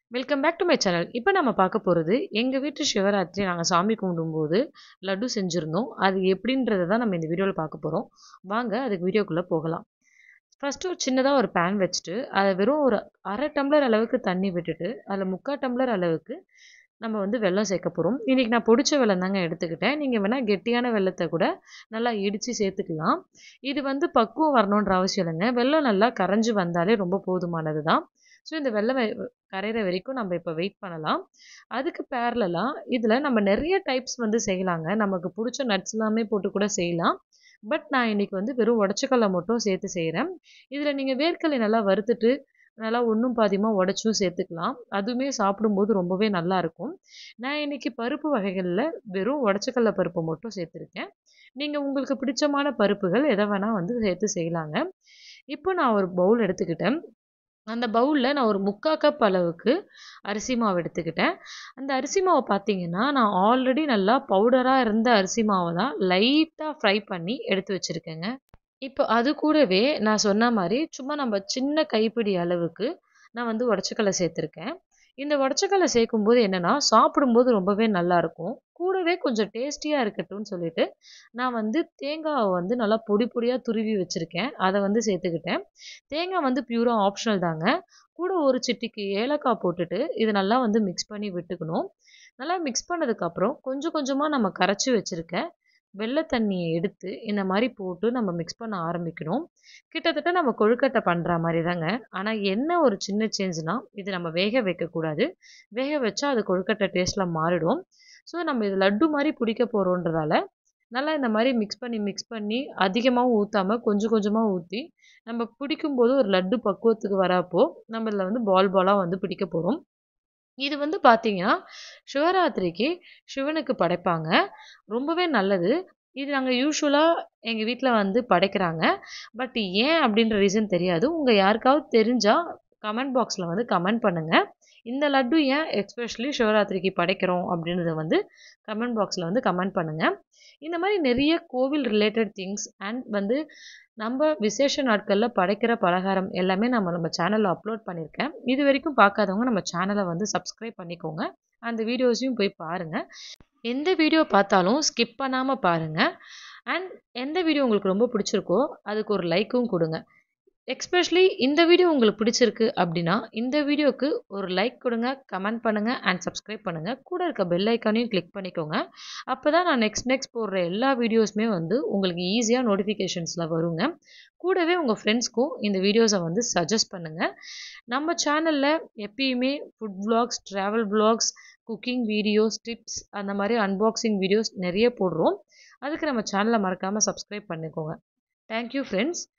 welcome back to my channel இப்போ நம்ம பார்க்க போகிறது எங்கள் வீட்டு சிவராத்திரி நாங்கள் சாமி கும்பிடும்போது லட்டு செஞ்சுருந்தோம் அது எப்படின்றத தான் நம்ம இந்த வீடியோவில் பார்க்க போகிறோம் வாங்க அதுக்கு வீடியோக்குள்ளே போகலாம் ஃபஸ்ட்டு ஒரு சின்னதாக ஒரு பேன் வச்சுட்டு அதை வெறும் ஒரு அரை டம்ளர் அளவுக்கு தண்ணி விட்டுட்டு அதில் முக்கால் டம்ளர் அளவுக்கு நம்ம வந்து வெல்லம் சேர்க்க போகிறோம் இன்றைக்கி நான் பொடிச்ச வெல்லம் தாங்க எடுத்துக்கிட்டேன் நீங்கள் வேணால் கெட்டியான வெல்லத்தை கூட நல்லா இடித்து சேர்த்துக்கலாம் இது வந்து பக்குவம் வரணுன்ற அவசியம் இல்லைங்க வெல்லம் நல்லா கரைஞ்சி வந்தாலே ரொம்ப போதுமானது தான் ஸோ இந்த வெள்ளம் கரையிற வரைக்கும் நம்ம இப்போ வெயிட் பண்ணலாம் அதுக்கு பேரலாம் இதில் நம்ம நிறைய டைப்ஸ் வந்து செய்யலாங்க நமக்கு பிடிச்ச நட்ஸ் எல்லாமே போட்டு கூட செய்யலாம் பட் நான் இன்றைக்கி வந்து வெறும் உடச்சக்கல்லை மட்டும் சேர்த்து செய்கிறேன் இதில் நீங்கள் வேர்க்கடலை நல்லா வறுத்துட்டு நல்லா ஒன்றும் பாதியமாக உடச்சும் சேர்த்துக்கலாம் அதுவுமே சாப்பிடும்போது ரொம்பவே நல்லாயிருக்கும் நான் இன்றைக்கி பருப்பு வகைகளில் வெறும் உடச்சக்கல்ல பருப்பு மட்டும் சேர்த்துருக்கேன் நீங்கள் உங்களுக்கு பிடிச்சமான பருப்புகள் எதை வேணால் வந்து சேர்த்து செய்யலாங்க இப்போ நான் ஒரு பவுல் எடுத்துக்கிட்டேன் அந்த பவுலில் நான் ஒரு முக்கால் கப் அளவுக்கு அரிசி மாவு எடுத்துக்கிட்டேன் அந்த அரிசி மாவை பார்த்தீங்கன்னா நான் ஆல்ரெடி நல்லா பவுடராக இருந்த அரிசி மாவை தான் லைட்டாக ஃப்ரை பண்ணி எடுத்து வச்சுருக்கேங்க இப்போ அது கூடவே நான் சொன்ன மாதிரி சும்மா நம்ம சின்ன கைப்பிடி அளவுக்கு நான் வந்து உடச்சக்கல்லை சேர்த்துருக்கேன் இந்த உடச்சக்கல்லை சேர்க்கும்போது என்னென்னா சாப்பிடும்போது ரொம்பவே நல்லாயிருக்கும் கூடவே கொஞ்சம் டேஸ்டியாக இருக்கட்டும்னு சொல்லிட்டு நான் வந்து தேங்காவை வந்து நல்லா பொடி பொடியாக துருவி வச்சுருக்கேன் அதை வந்து சேர்த்துக்கிட்டேன் தேங்காய் வந்து பியூராக ஆப்ஷனல் தாங்க கூட ஒரு சிட்டிக்கு ஏலக்காய் போட்டுட்டு இது நல்லா வந்து மிக்ஸ் பண்ணி விட்டுக்கணும் நல்லா மிக்ஸ் பண்ணதுக்கப்புறம் கொஞ்சம் கொஞ்சமாக நம்ம கரைச்சி வச்சுருக்க வெள்ளை தண்ணியை எடுத்து இந்த மாதிரி போட்டு நம்ம மிக்ஸ் பண்ண ஆரம்பிக்கணும் கிட்டத்தட்ட நம்ம கொழுக்கட்டை பண்ணுற மாதிரி தாங்க ஆனால் என்ன ஒரு சின்ன சேஞ்ச்னால் இது நம்ம வேக வைக்கக்கூடாது வேக வச்சா அது கொழுக்கட்டை டேஸ்ட்டில் மாறிடும் ஸோ நம்ம இது லட்டு மாதிரி பிடிக்க போகிறோன்றதால நல்லா இந்த மாதிரி மிக்ஸ் பண்ணி மிக்ஸ் பண்ணி அதிகமாகவும் ஊற்றாமல் கொஞ்சம் கொஞ்சமாக ஊற்றி நம்ம பிடிக்கும்போது ஒரு லட்டு பக்குவத்துக்கு வரப்போ நம்ம இதில் வந்து பால் பாலாக வந்து பிடிக்க போகிறோம் இது வந்து பார்த்தீங்கன்னா சிவராத்திரிக்கு சிவனுக்கு படைப்பாங்க ரொம்பவே நல்லது இது நாங்கள் யூஸ்வலாக எங்கள் வீட்டில் வந்து படைக்கிறாங்க பட் ஏன் அப்படின்ற ரீசன் தெரியாது உங்கள் யாருக்காவது தெரிஞ்சால் கமெண்ட் பாக்ஸில் வந்து கமெண்ட் பண்ணுங்கள் இந்த லட்டு ஏன் எக்ஸ்பெஷலி சிவராத்திரிக்கு படைக்கிறோம் அப்படின்றத வந்து கமெண்ட் பாக்ஸில் வந்து கமெண்ட் பண்ணுங்கள் இந்த மாதிரி நிறைய கோவில் ரிலேட்டட் திங்ஸ் அண்ட் வந்து நம்ம விசேஷ நாட்களில் படைக்கிற பலகாரம் எல்லாமே நம்ம நம்ம சேனலில் அப்லோட் பண்ணியிருக்கேன் இது வரைக்கும் பார்க்காதவங்க நம்ம சேனலை வந்து சப்ஸ்கிரைப் பண்ணிக்கோங்க அந்த வீடியோஸையும் போய் பாருங்கள் எந்த வீடியோ பார்த்தாலும் ஸ்கிப் பண்ணாமல் பாருங்கள் அண்ட் எந்த வீடியோ உங்களுக்கு ரொம்ப பிடிச்சிருக்கோ அதுக்கு ஒரு லைக்கும் கொடுங்க எக்ஸ்பெஷலி இந்த வீடியோ உங்களுக்கு பிடிச்சிருக்கு அப்படின்னா இந்த வீடியோக்கு ஒரு லைக் கொடுங்க கமெண்ட் பண்ணுங்கள் அண்ட் சப்ஸ்கிரைப் பண்ணுங்கள் கூட இருக்க பெல் ஐக்கானையும் கிளிக் பண்ணிக்கோங்க அப்போ தான் நான் நெக்ஸ்ட் நெக்ஸ்ட் போடுற எல்லா வீடியோஸுமே வந்து உங்களுக்கு ஈஸியாக நோட்டிஃபிகேஷன்ஸில் வருங்க கூடவே உங்கள் ஃப்ரெண்ட்ஸ்க்கும் இந்த வீடியோஸை வந்து சஜஸ்ட் பண்ணுங்கள் நம்ம சேனலில் எப்பயுமே food vlogs travel vlogs cooking videos tips அந்த மாதிரி அன்பாக்சிங் வீடியோஸ் நிறைய போடுறோம் அதுக்கு நம்ம சேனலை மறக்காமல் சப்ஸ்கிரைப் பண்ணிக்கோங்க தேங்க்யூ ஃப்ரெண்ட்ஸ்